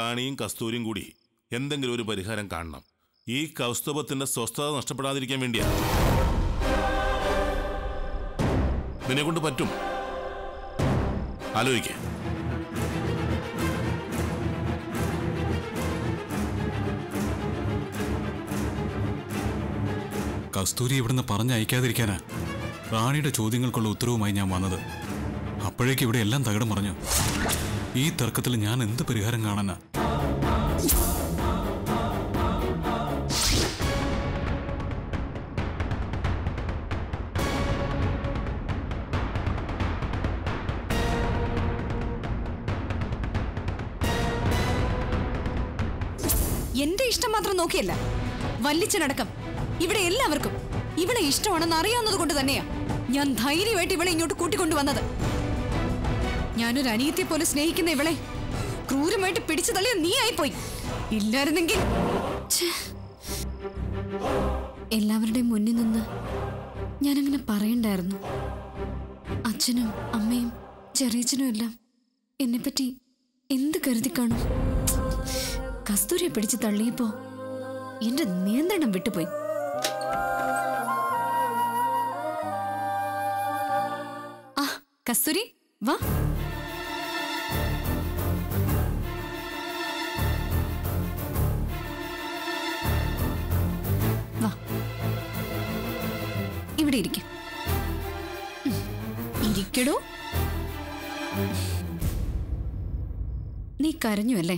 റാണിയും കസ്തൂരിയും കൂടി എന്തെങ്കിലും ഒരു പരിഹാരം കാണണം ഈ കൗസ്തുഭത്തിന്റെ സ്വസ്ഥത നഷ്ടപ്പെടാതിരിക്കാൻ വേണ്ടിയാ നിന്നെ കൊണ്ട് പറ്റും ആലോചിക്കേ കസ്തൂരി ഇവിടുന്ന് പറഞ്ഞയക്കാതിരിക്കാനാ റാണിയുടെ ചോദ്യങ്ങൾക്കുള്ള ഉത്തരവുമായി ഞാൻ വന്നത് അപ്പോഴേക്ക് ഇവിടെ എല്ലാം തകിടം പറഞ്ഞു ഈ തർക്കത്തിൽ ഞാൻ എന്ത് പരിഹാരം കാണാനാ എന്റെ ഇഷ്ടം മാത്രം നോക്കിയല്ല വല്ലിച്ചനടക്കം ഇവിടെ എല്ലാവർക്കും ഇവളെ ഇഷ്ടമാണെന്ന് അറിയാവുന്നത് കൊണ്ട് തന്നെയാ ഞാൻ ധൈര്യമായിട്ട് ഇവളെ ഇങ്ങോട്ട് കൂട്ടിക്കൊണ്ടുവന്നത് ഞാനൊരു അനിയത്തെ പോലെ സ്നേഹിക്കുന്ന ഇവളെ ക്രൂരമായിട്ട് പിടിച്ചു തള്ളിയ നീ ആയിപ്പോയി ഇല്ലായിരുന്നെങ്കിൽ ഛേ. എല്ലാവരുടെയും മുന്നിൽ നിന്ന് ഞാനങ്ങനെ പറയണ്ടായിരുന്നു അച്ഛനും അമ്മയും ചെറിയച്ഛനും എല്ലാം എന്നെപ്പറ്റി എന്ത് കരുതി കാണും കസ്തൂരിയെ പിടിച്ച് തള്ളിയപ്പോ എന്റെ നിയന്ത്രണം വിട്ടുപോയി ആ കസ്തൂരി വാ വാ ഇവിടെ ഇരിക്കും ഇരിക്കടോ നീ കരഞ്ഞു അല്ലേ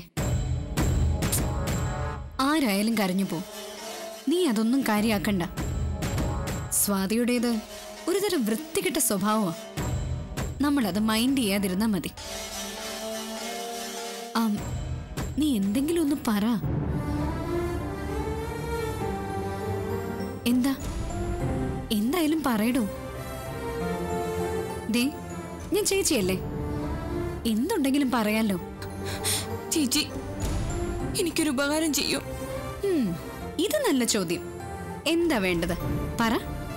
ആരായാലും കരഞ്ഞു പോ നീ അതൊന്നും കാര്യാക്കണ്ട സ്വാതിയുടേത് ഒരുതരം വൃത്തികെട്ട സ്വഭാവമാ നമ്മളത് മൈൻഡ് ചെയ്യാതിരുന്നാ മതി ആം, നീ എന്തെങ്കിലും ഒന്ന് പറ എന്താ എന്തായാലും പറയടോ ദേ ഞാൻ ചേച്ചിയല്ലേ എന്തുണ്ടെങ്കിലും പറയാലോ ചേച്ചി എനിക്കൊരു ഉപകാരം ചെയ്യൂ ഉം, ഇത് നല്ല ചോദ്യം എന്താ വേണ്ടത് പറ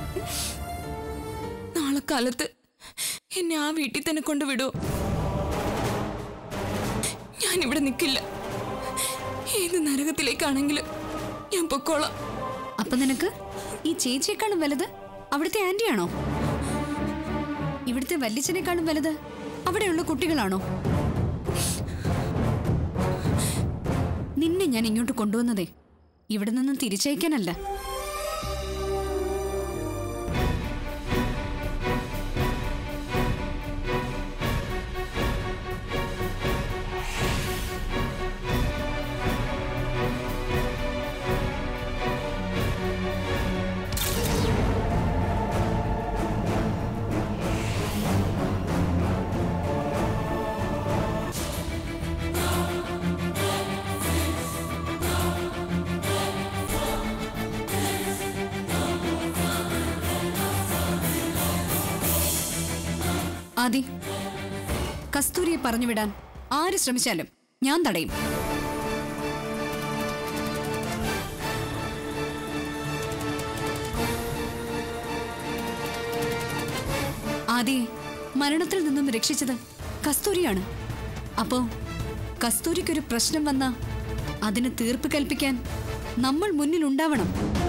നാളെ കാലത്ത് എന്നെ ആ വീട്ടിൽ തന്നെ കൊണ്ടുവിടൂ ഞാൻ ഇവിടെ നിൽക്കില്ല ഏത് നരകത്തിലേക്കാണെങ്കിലും ഞാൻ പൊക്കോളാം അപ്പൊ നിനക്ക് ഈ ചേച്ചിയെക്കാളും വലുത് അവിടുത്തെ ആന്റിയാണോ ഇവിടുത്തെ വല്യച്ഛനേക്കാളും വലുത് അവിടെയുള്ള കുട്ടികളാണോ നിന്നെ ഞാൻ ഇങ്ങോട്ട് കൊണ്ടുവന്നതേ ഇവിടെ നിന്നും തിരിച്ചയക്കാനല്ല ആദി കസ്തൂരിയെ പറഞ്ഞുവിടാൻ ആര് ശ്രമിച്ചാലും ഞാൻ തടയും ആദിയെ മരണത്തിൽ നിന്നും രക്ഷിച്ചത് കസ്തൂരിയാണ് അപ്പോ കസ്തൂരിക്കൊരു പ്രശ്നം വന്ന അതിന് തീർപ്പ് കൽപ്പിക്കാൻ നമ്മൾ മുന്നിൽ ഉണ്ടാവണം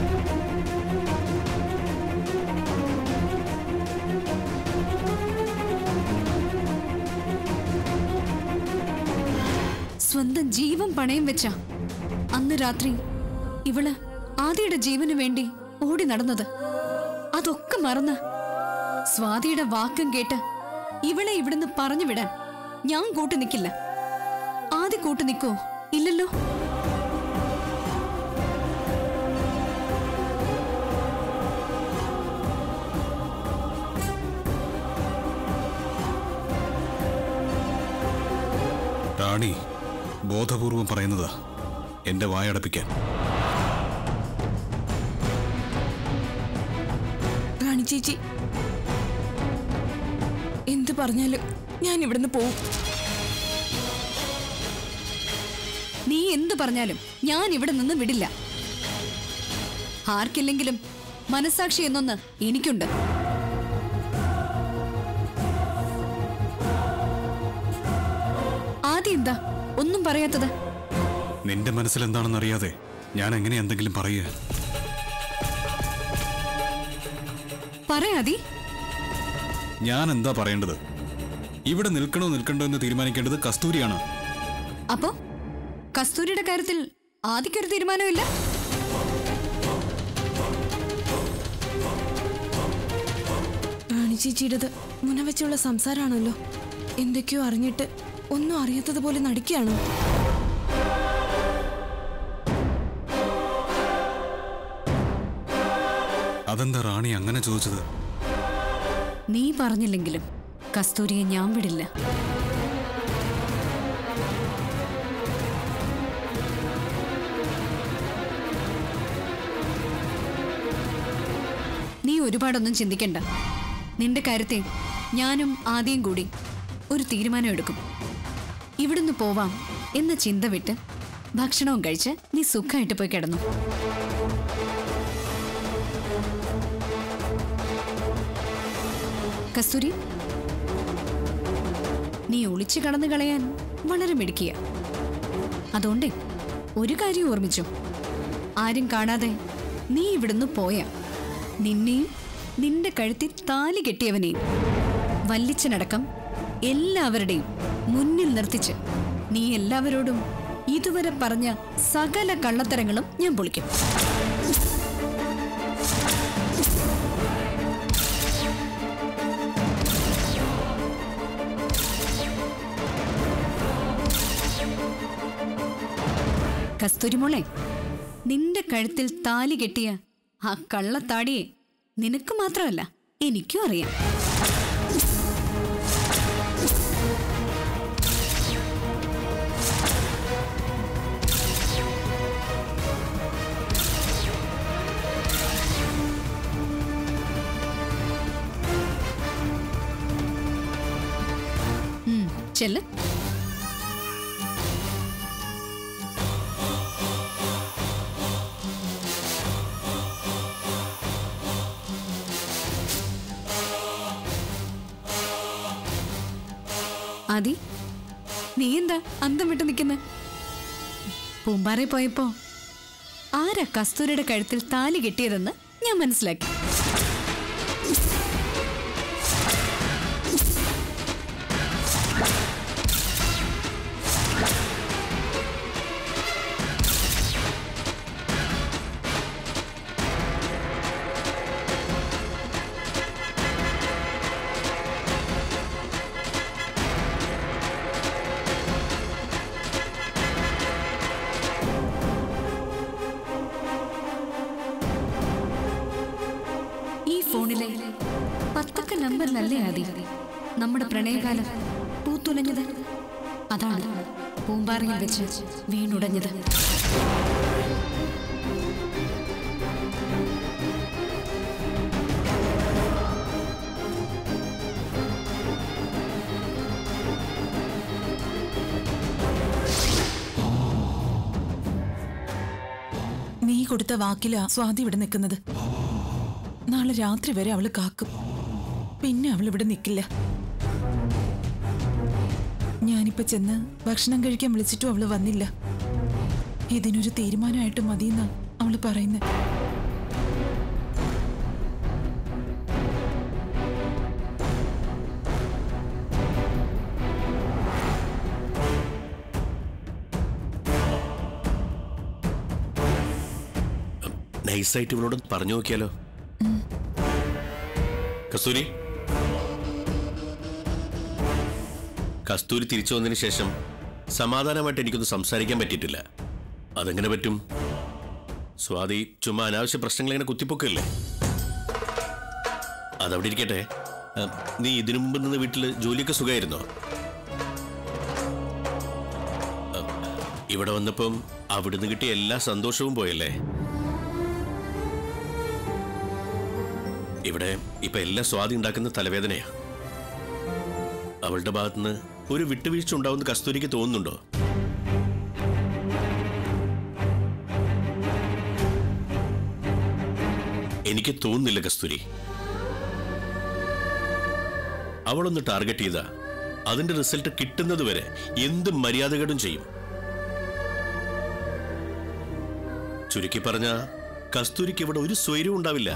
സ്വന്തം ജീവൻ പണയം വെച്ച അന്ന് രാത്രി ഇവള് ആദിയുടെ ജീവന് വേണ്ടി ഓടി നടന്നത് അതൊക്കെ മറന്ന് സ്വാതിയുടെ വാക്കും കേട്ട് ഇവളെ ഇവിടുന്ന് പറഞ്ഞു വിടാൻ ഞാൻ കൂട്ടു നിൽക്കില്ല ആദ്യ കൂട്ടു നിൽക്കോ ഇല്ലല്ലോ റാണി ബോധപൂർവം പറയുന്നതാ എന്റെ വായടപ്പിക്കാൻ റാണി ചേച്ചി എന്ത് പറഞ്ഞാലും ഞാൻ ഇവിടുന്ന് പോവും നീ എന്തു പറഞ്ഞാലും ഞാൻ ഇവിടെ നിന്ന് വിടില്ല ആർക്കില്ലെങ്കിലും മനസാക്ഷി എന്നൊന്ന് എനിക്കുണ്ട് ആദ്യം എന്താ ഒന്നും പറയാത്തത് നിന്റെ മനസ്സിൽ എന്താണെന്ന് അറിയാതെ ഞാൻ എങ്ങനെ എന്തെങ്കിലും പറയുക പറയാതി ഞാൻ എന്താ പറയേണ്ടത് ഇവിടെ നിൽക്കണോ നിൽക്കണ്ടോ എന്ന് തീരുമാനിക്കേണ്ടത് കസ്തൂരിയാണ് അപ്പോ കസ്തൂരിയുടെ കാര്യത്തിൽ ആദിക്കൊരു തീരുമാനമില്ല റാണി ചേച്ചിയുടേത് മുനവെച്ചുള്ള സംസാരമാണല്ലോ എന്തൊക്കെയോ അറിഞ്ഞിട്ട് ഒന്നും അറിയാത്തതുപോലെ നടിക്കുകയാണോ അതെന്താ റാണി അങ്ങനെ ചോദിച്ചത് നീ പറഞ്ഞില്ലെങ്കിലും കസ്തൂരിയെ ഞാൻ വിടില്ല നീ ഒരുപാടൊന്നും ചിന്തിക്കണ്ട നിന്റെ കാര്യത്തെ ഞാനും ആദ്യം കൂടി ഒരു തീരുമാനം എടുക്കും ഇവിടുന്ന് പോവാം എന്ന ചിന്ത വിട്ട് ഭക്ഷണവും കഴിച്ച് നീ സുഖമായിട്ട് പോയി കിടന്നു കസ്തൂരി നീ ഒളിച്ചു കടന്നു കളയാൻ വളരെ മിടുക്കിയ അതുകൊണ്ടേ ഒരു കാര്യം ഓർമ്മിച്ചു ആരും കാണാതെ നീ ഇവിടുന്ന് പോയ നിന്നെയും നിന്റെ കഴുത്തിൽ താലി കെട്ടിയവനെയും വല്ലിച്ചനടക്കം എല്ലാവരുടെയും മുന്നിൽ നിർത്തിച്ച് നീ എല്ലാവരോടും ഇതുവരെ പറഞ്ഞ സകല കള്ളത്തരങ്ങളും ഞാൻ പൊളിക്കും കസ്തൂരിമോളെ നിന്റെ കഴുത്തിൽ താലി കെട്ടിയ ആ കള്ളത്താടിയെ നിനക്ക് മാത്രമല്ല എനിക്കും അറിയാം ഉം, ചെല്ല് ആദി നീ എന്താ അന്തം വിട്ട് നിൽക്കുന്ന പൂമ്പാറെ പോയപ്പോ ആരാ കസ്തൂരിയുടെ കഴുത്തിൽ താലി കെട്ടിയതെന്ന് ഞാൻ മനസ്സിലാക്കി ഈ ഫോണിലെ പത്തക്ക നമ്പറിലല്ലേ ആദി നമ്മുടെ പ്രണയകാലം പൂത്തുലഞ്ഞത് അതാണ് പൂമ്പാറയിൽ വെച്ച് വീണുടഞ്ഞത് നീ കൊടുത്ത വാക്കിലാ സ്വാതി ഇവിടെ നിൽക്കുന്നത് നാളെ രാത്രി വരെ അവള് കാക്കും പിന്നെ അവൾ ഇവിടെ നിൽക്കില്ല ഞാനിപ്പോ ചെന്ന് ഭക്ഷണം കഴിക്കാൻ വിളിച്ചിട്ടും അവള് വന്നില്ല ഇതിനൊരു തീരുമാനമായിട്ട് മതിയെന്നാ അവള് പറയുന്നത് നൈസായിട്ട് ഇവളോട് പറഞ്ഞു നോക്കിയാലോ കസ്തൂരി കസ്തൂരി തിരിച്ചു വന്നതിന് ശേഷം സമാധാനമായിട്ട് എനിക്കൊന്ന് സംസാരിക്കാൻ പറ്റിയിട്ടില്ല അതെങ്ങനെ പറ്റും സ്വാതി ചുമ്മാ അനാവശ്യ പ്രശ്നങ്ങൾ ഇങ്ങനെ കുത്തിപ്പൊക്കല്ലേ അതവിടെ ഇരിക്കട്ടെ ആ, നീ ഇതിനു മുമ്പ് നിന്ന് വീട്ടിൽ ജോലിയൊക്കെ സുഖമായിരുന്നോ ആ, ഇവിടെ വന്നപ്പം അവിടുന്ന് കിട്ടിയ എല്ലാ സന്തോഷവും പോയല്ലേ ഇവിടെ ഇപ്പൊ എല്ലാ സ്വാതി ഉണ്ടാക്കുന്ന തലവേദനയാ അവളുടെ ഭാഗത്തുനിന്ന് ഒരു വിട്ടുവീഴ്ച ഉണ്ടാവുന്ന കസ്തൂരിക്ക് തോന്നുന്നുണ്ടോ എനിക്ക് തോന്നുന്നില്ല കസ്തൂരി അവളൊന്ന് ടാർഗറ്റ് ചെയ്ത അതിന്റെ റിസൾട്ട് കിട്ടുന്നത് വരെ എന്ത് മര്യാദകേടും ചെയ്യും ചുരുക്കി പറഞ്ഞ കസ്തൂരിക്ക് ഇവിടെ ഒരു സ്വൈര്യവും ഉണ്ടാവില്ല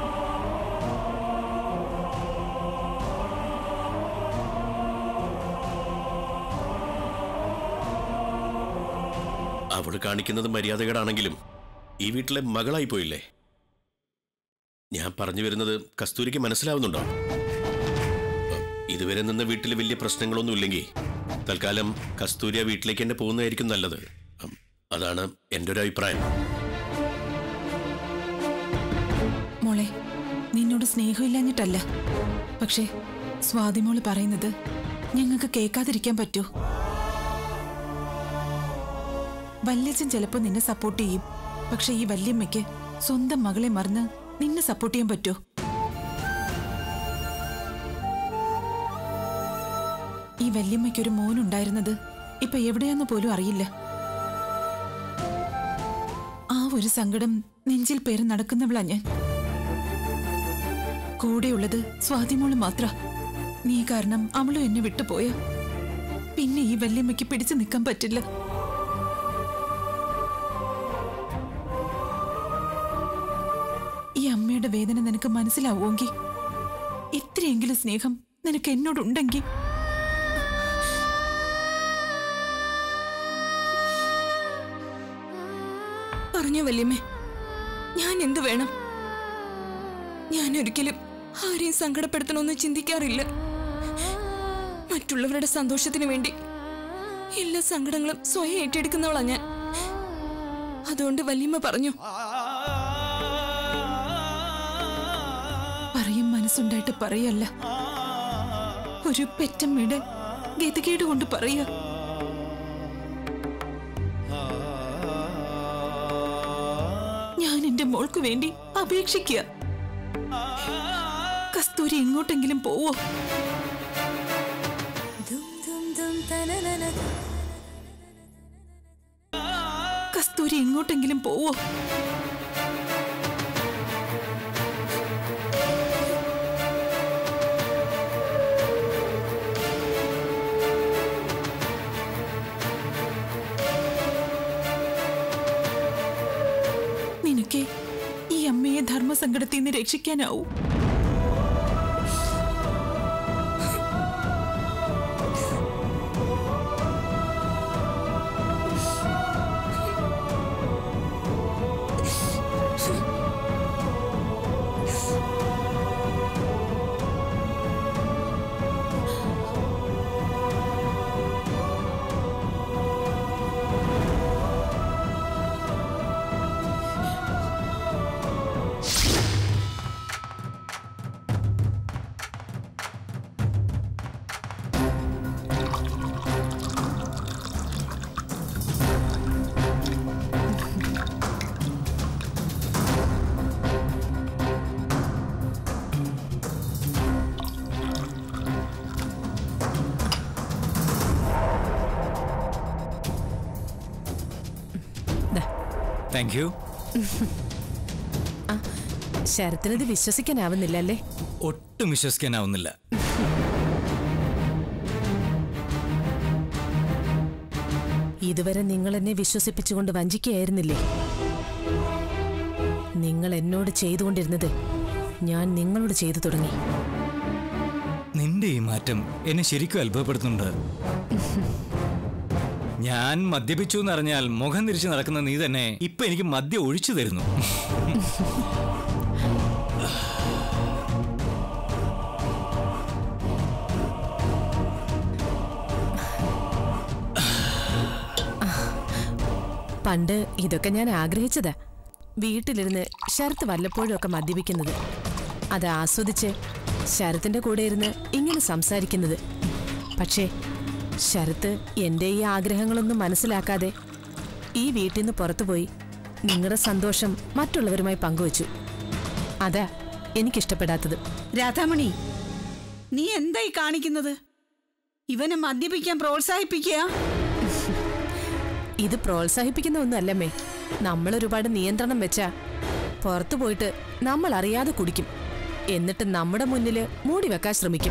അവള് കാണിക്കുന്നത് മര്യാദകേടാണെങ്കിലും ഈ വീട്ടിലെ മകളായി പോയില്ലേ ഞാൻ പറഞ്ഞു വരുന്നത് കസ്തൂരിക്ക് മനസ്സിലാവുന്നുണ്ടോ ഇതുവരെ നിന്ന വീട്ടിൽ വലിയ പ്രശ്നങ്ങളൊന്നും ഇല്ലെങ്കിൽ തൽക്കാലം കസ്തൂരി ആ വീട്ടിലേക്ക് തന്നെ പോകുന്നതായിരിക്കും നല്ലത് ഉം, അതാണ് എൻ്റെ ഒരു അഭിപ്രായം മോളെ നിന്നോട് സ്നേഹമില്ലാഞ്ഞിട്ടല്ല പക്ഷേ സ്വാതിമോള് പറയുന്നത് ഞങ്ങൾക്ക് കേൾക്കാതിരിക്കാൻ പറ്റൂ വല്യച്ഛൻ ചിലപ്പോ നിന്നെ സപ്പോർട്ട് ചെയ്യും പക്ഷെ ഈ വല്യമ്മയ്ക്ക് സ്വന്തം മകളെ മറന്ന് നിന്നെ സപ്പോർട്ട് ചെയ്യാൻ പറ്റോ ഈ വല്യമ്മയ്ക്ക് ഒരു മോനുണ്ടായിരുന്നത് ഇപ്പൊ എവിടെയാന്ന് പോലും അറിയില്ല ആ ഒരു സങ്കടം നെഞ്ചിൽ പേര് നടക്കുന്നവളാ ഞാൻ കൂടെയുള്ളത് സ്വാതിമോള് മാത്ര നീ കാരണം അവളും എന്നെ വിട്ടുപോയ പിന്നെ ഈ വല്യമ്മയ്ക്ക് പിടിച്ചു നിൽക്കാൻ പറ്റില്ല ഈ അമ്മയുടെ വേദന നിനക്ക് മനസ്സിലാവുമെങ്കിൽ ഇത്രയെങ്കിലും സ്നേഹം നിനക്ക് എന്നോടുണ്ടെങ്കിൽ പറഞ്ഞോ വല്യമ്മേ ഞാൻ എന്ത് വേണം ഞാൻ ഒരിക്കലും ആരെയും സങ്കടപ്പെടുത്തണമെന്ന് ചിന്തിക്കാറില്ല മറ്റുള്ളവരുടെ സന്തോഷത്തിന് വേണ്ടി എല്ലാ സങ്കടങ്ങളും സ്വയം ഏറ്റെടുക്കുന്നവളാ ഞാൻ അതുകൊണ്ട് വല്യമ്മ പറഞ്ഞു പറയും മനസ്സുണ്ടായിട്ട് പറയല്ല ഒരു പെറ്റമ്മയുടെ ഗതികേട് കൊണ്ട് പറയുക ഞാൻ എന്റെ മോൾക്ക് വേണ്ടി അപേക്ഷിക്കുക കസ്തൂരി എങ്ങോട്ടെങ്കിലും പോവോ കസ്തൂരി എങ്ങോട്ടെങ്കിലും പോവോ നിനക്ക് ഈ അമ്മയെ ധർമ്മസങ്കടത്തിൽ നിന്ന് രക്ഷിക്കാനാവൂ താങ്ക് യു ശരത്തിനത് വിശ്വസിക്കാനാവുന്നില്ല അല്ലേ ഒട്ടും വിശ്വസിക്കാനാവുന്നില്ല ഇതുവരെ നിങ്ങൾ എന്നെ വിശ്വസിപ്പിച്ചുകൊണ്ട് വഞ്ചിക്കുകയായിരുന്നില്ലേ നിങ്ങൾ എന്നോട് ചെയ്തുകൊണ്ടിരുന്നത് ഞാൻ നിങ്ങളോട് ചെയ്തു തുടങ്ങി നിന്റെ ഈ മാറ്റം എന്നെ ശരിക്കും അത്ഭുതപ്പെടുത്തുന്നുണ്ട് ഞാൻ മദ്യപിച്ചു എന്നറിഞ്ഞാൽ മുഖം തിരിച്ച് നടക്കുന്ന നീ തന്നെ ഇപ്പൊ എനിക്ക് മദ്യം ഒഴിച്ചു തരുന്നു പണ്ട് ഇതൊക്കെ ഞാൻ ആഗ്രഹിച്ചതാ വീട്ടിലിരുന്ന് ശരത്ത് വല്ലപ്പോഴും ഒക്കെ മദ്യപിക്കുന്നത് അത് ആസ്വദിച്ച് ശരത്തിന്റെ കൂടെ ഇരുന്ന് ഇങ്ങനെ സംസാരിക്കുന്നത് പക്ഷേ ശരത്ത് എൻ്റെ ഈ ആഗ്രഹങ്ങളൊന്നും മനസ്സിലാക്കാതെ ഈ വീട്ടിൽ നിന്ന് പുറത്തുപോയി നിങ്ങളുടെ സന്തോഷം മറ്റുള്ളവരുമായി പങ്കുവച്ചു അതാ എനിക്കിഷ്ടപ്പെടാത്തത് രാധാമണി നീ എന്തായി കാണിക്കുന്നത് ഇവനെ മദ്യപിക്കാൻ പ്രോത്സാഹിപ്പിക്കുക ഇത് പ്രോത്സാഹിപ്പിക്കുന്ന ഒന്നുമല്ലമ്മേ നമ്മൾ ഒരുപാട് നിയന്ത്രണം വെച്ചാ പുറത്തു പോയിട്ട് നമ്മൾ അറിയാതെ കുടിക്കും എന്നിട്ട് നമ്മുടെ മുന്നിൽ മൂടി വെക്കാൻ ശ്രമിക്കും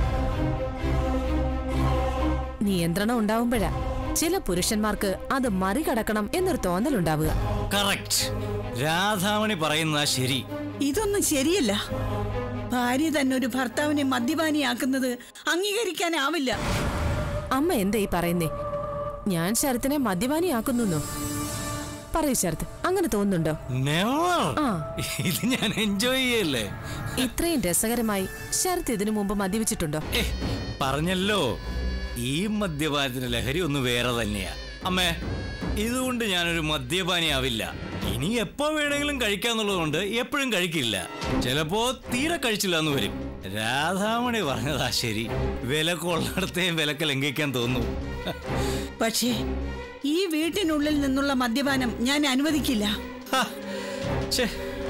നിയന്ത്രണം ഉണ്ടാവുമ്പോഴാ ചില പുരുഷന്മാർക്ക് അത് മറികടക്കണം എന്നൊരു തോന്നലുണ്ടാവുക കറക്റ്റ് രാധാമണി പറയുന്നതാ ശരി ഇതൊന്നും ശരിയല്ല ഭാര്യ തന്നെ ഒരു ഭർത്താവിനെ മദ്യപാനിയാക്കുന്നത് അംഗീകരിക്കാനാവില്ല അമ്മ എന്താ ഈ പറയുന്നേ ഞാൻ ശരത്തിനെ മദ്യപാനിയാക്കുന്നോ പറയൂ ശരത്ത് അങ്ങനെ തോന്നുന്നുണ്ടോ Never. ആ. ഇത് ഞാൻ എൻജോയ് ചെയ്യല്ലേ ഇത്രയും രസകരമായി ശരത്ത് ഇതിനു മുമ്പ് മദ്യപിച്ചിട്ടുണ്ടോ ഏ, പറഞ്ഞല്ലോ ഈ മദ്യപാനത്തിന് ലഹരി ഒന്ന് വേറെ തന്നെയാ അമ്മേ ഇതുകൊണ്ട് ഞാനൊരു മദ്യപാനി ആവില്ല ഇനി എപ്പോ വേണമെങ്കിലും കഴിക്കാന്നുള്ളതുകൊണ്ട് എപ്പോഴും കഴിക്കില്ല ചിലപ്പോ തീരെ കഴിച്ചില്ല എന്ന് വരും രാധാമണി പറഞ്ഞതാ ശരി വിലക്കുള്ളിടത്തെയും വിലക്ക് ലംഘിക്കാൻ തോന്നുന്നു പക്ഷേ ഈ വീട്ടിനുള്ളിൽ നിന്നുള്ള മദ്യപാനം ഞാൻ അനുവദിക്കില്ല ഹ, ഛേ,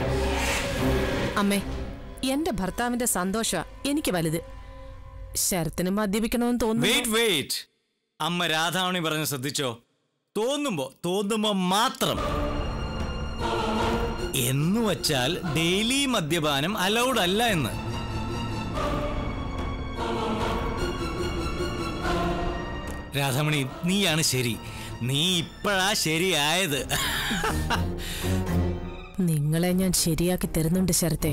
അമ്മേ എന്റെ ഭർത്താവിന്റെ സന്തോഷ എനിക്ക് വലുത് ശരത്തിന് മദ്യപിക്കണമെന്ന് തോന്നുന്നു വെയിറ്റ് വെയിറ്റ് അമ്മ രാധാമണി പറഞ്ഞ് ശ്രദ്ധിച്ചോ തോന്നുമ്പോ തോന്നുമ്പോ മാത്രം എന്ന് വച്ചാൽ ഡെയിലി മദ്യപാനം അലൗഡ് അല്ല എന്ന് രാധാമണി നീയാണ് ശരി നീ ഇപ്പോഴാ ശരിയായത് നിങ്ങളെ ഞാൻ ശരിയാക്കി തരുന്നുണ്ട് ശരത്തെ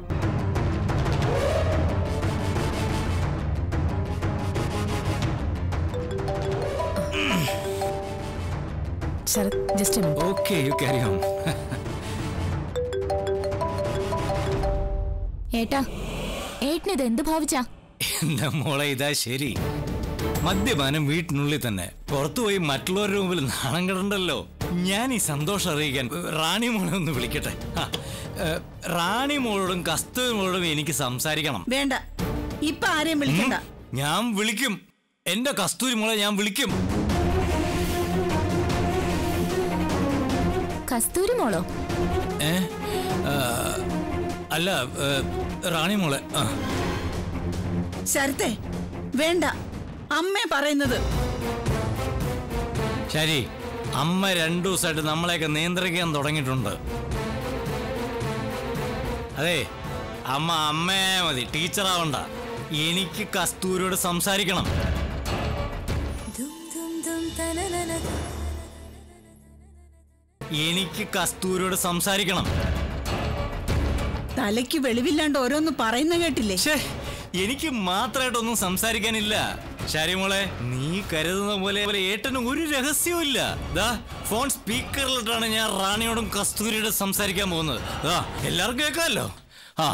Sarath just okay you carry on ഏട്ടാ ഏട്ടനിത് എന്ത് ഭാവിച്ചാ എന്റെ മോളെ ഇതാ ശരി മദ്യപാനം വീട്ടിനുള്ളിൽ തന്നെ പുറത്തുപോയി മറ്റുള്ളവരുടെ മുമ്പിൽ നാണം കിടണ്ടല്ലോ ഞാൻ ഈ സന്തോഷം അറിയിക്കാൻ റാണി മോളെ ഒന്ന് വിളിക്കട്ടെ ആ, ഏ, റാണി മോളോടും കസ്തൂരി മോളോടും എനിക്ക് സംസാരിക്കണം വേണ്ട ഇപ്പൊ ആരെയും വിളിക്കണ്ട ഞാൻ വിളിക്കും എന്റെ കസ്തൂരി മോളെ ഞാൻ വിളിക്കും കസ്തൂരി മോളോ ഏ ആ, അല്ല ഏ, റാണി മോളെ ആ ശരത്തെ വേണ്ട അമ്മേ പറയുന്നത് ശരി അമ്മ രണ്ടു ദിവസമായിട്ട് നമ്മളെയൊക്കെ നിയന്ത്രിക്കാൻ തുടങ്ങിയിട്ടുണ്ട് അതെ അമ്മ അമ്മയെ മതി ടീച്ചറാവണ്ട എനിക്ക് കസ്തൂരിയോട് സംസാരിക്കണം എനിക്ക് കസ്തൂരിയോട് സംസാരിക്കണം തലയ്ക്ക് വെളിവില്ലാണ്ട് ഓരോന്ന് പറയുന്ന കേട്ടില്ലേ ഛേ എനിക്ക് മാത്രമായിട്ടൊന്നും സംസാരിക്കാനില്ല ശരിമോളെ നീ കരുതുന്ന പോലെ പോലെ ഏട്ടന് ഒരു രഹസ്യവും ഇല്ല ദാ ഫോൺ സ്പീക്കറിലിട്ടാണ് ഞാൻ റാണിയോടും കസ്തൂരിയോടും സംസാരിക്കാൻ പോകുന്നത് ദാ എല്ലാവർക്കും കേൾക്കാമല്ലോ ആ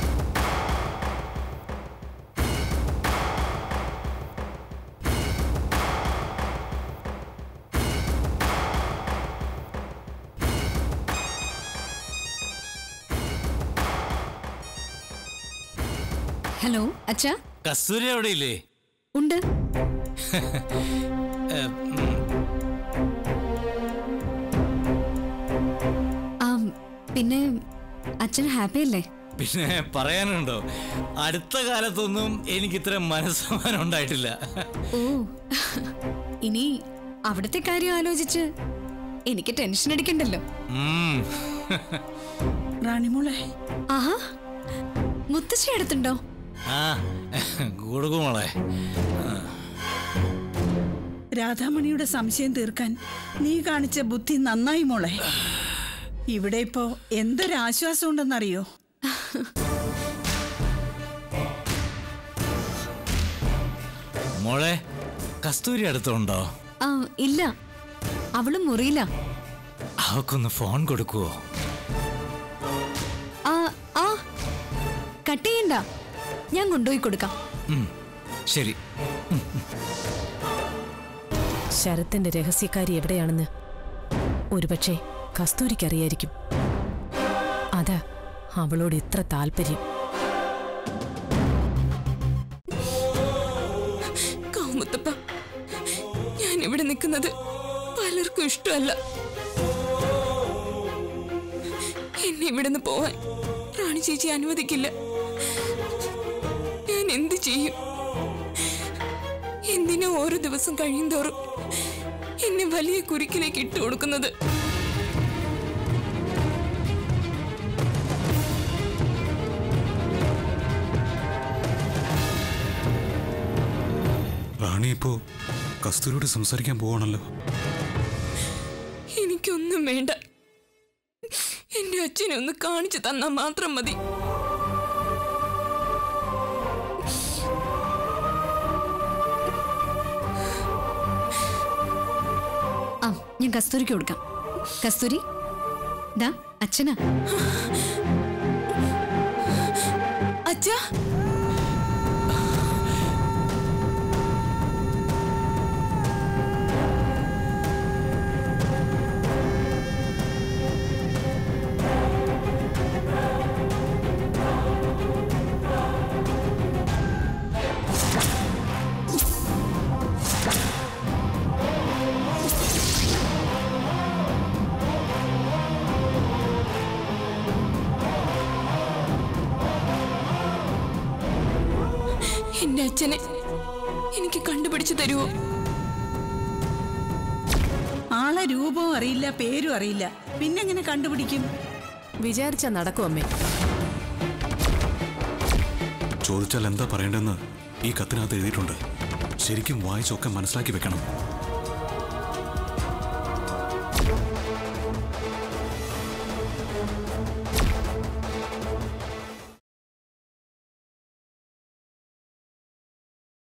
ഹലോ അച്ഛാ കസ്തൂരി അവിടെ ഇല്ലേ ഉണ്ട് ഏ, ഉം, ആ പിന്നെ അച്ഛൻ ഹാപ്പി അല്ലേ പിന്നെ പറയാനുണ്ടോ അടുത്ത കാലത്തൊന്നും എനിക്ക് ഇത്ര മനസ്സമാനം ഉണ്ടായിട്ടില്ല ഓ ഇനി അവിടുത്തെ കാര്യം ആലോചിച്ച് എനിക്ക് ടെൻഷൻ അടിക്കണ്ടല്ലോ ഉം. റാണിമോളെ ആഹാ മുത്തശ്ശി അടുത്തുണ്ടോ ആ കൊടുക്കുമോളെ രാധാമണിയുടെ സംശയം തീർക്കാൻ നീ കാണിച്ച ബുദ്ധി നന്നായി മോളെ ഇവിടെ ഇപ്പോ എന്തൊരാശ്വാസം ഉണ്ടെന്നറിയോ മോളെ കസ്തൂരി അടുത്തുണ്ടോ ആ ഇല്ല അവളും മുറിയില്ല അവക്കൊന്ന് ഫോൺ കൊടുക്കുവോ ആ ആ കട്ട് ചെയ്യണ്ട ഞാൻ കൊണ്ടുപോയി കൊടുക്കാം ഉം, ശരി ശരത്തിന്റെ രഹസ്യക്കാരി എവിടെയാണെന്ന് ഒരുപക്ഷെ കസ്തൂരിക്കറിയായിരിക്കും അതാ അവളോട് ഇത്ര താല്പര്യം കാമുത്തപ്പ ഞാൻ ഇവിടെ നിൽക്കുന്നത് പലർക്കും ഇഷ്ടമല്ല എന്നെ ഇവിടെ നിന്ന് പോവാൻ റാണി ചേച്ചി അനുവദിക്കില്ല ഞാൻ എന്ത് ചെയ്യും എന്തിനാ ഓരോ ദിവസം കഴിയും തോറും എന്നെ വലിയ കുരുക്കിലേക്ക് ഇട്ടു കൊടുക്കുന്നത് റാണി ഇപ്പോ കസ്തൂരിയോട് സംസാരിക്കാൻ പോവാണല്ലോ എനിക്കൊന്നും വേണ്ട അച്ഛനെ ഒന്ന് കാണിച്ചു തന്നാ മാത്രം മതി ആ ഞാൻ കസ്തൂരിക്ക് കൊടുക്കാം കസ്തൂരി ദാ അച്ഛനാ അച്ഛാ എന്റെ അച്ഛനെ എനിക്ക് കണ്ടുപിടിച്ചു തരുമോ ആളെ രൂപവും അറിയില്ല പേരും അറിയില്ല പിന്നെങ്ങനെ കണ്ടുപിടിക്കും വിചാരിച്ചാ നടക്കും അമ്മേ ചോദിച്ചാൽ എന്താ പറയേണ്ടതെന്ന് ഈ കത്തിനകത്ത് എഴുതിയിട്ടുണ്ട് ശരിക്കും വായിച്ചൊക്കെ മനസ്സിലാക്കി വെക്കണം